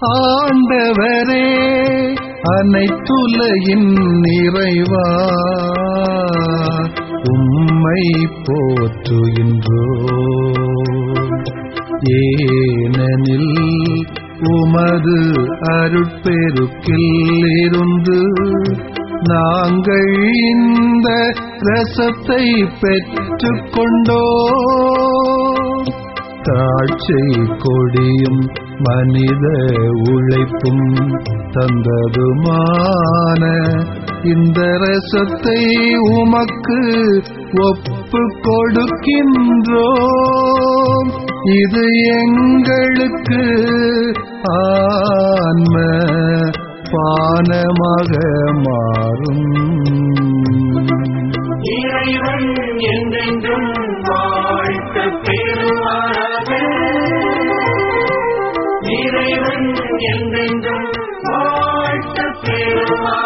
ஆண்டவரே அனைத்துலகின் நிறைவா உம்மை போற்றுகின்றோ ஏனெனில் உமது அருட்பெருக்கில் இருந்து நாங்கள் இந்த ரசத்தை பெற்றுக்கொண்டோ தாட்சை கொடியும் மனித உழைப்பும் தந்ததுமான இந்த ரசத்தை உமக்கு ஒப்பு கொடுக்கின்றோம் இது எங்களுக்கு ஆன்ம பானமாக மாறும் இறைவன் என்றென்றும் வாழ்த்த பெறுவாராக இறைவன் என்றென்றும் வாழ்த்த பெறுவாராக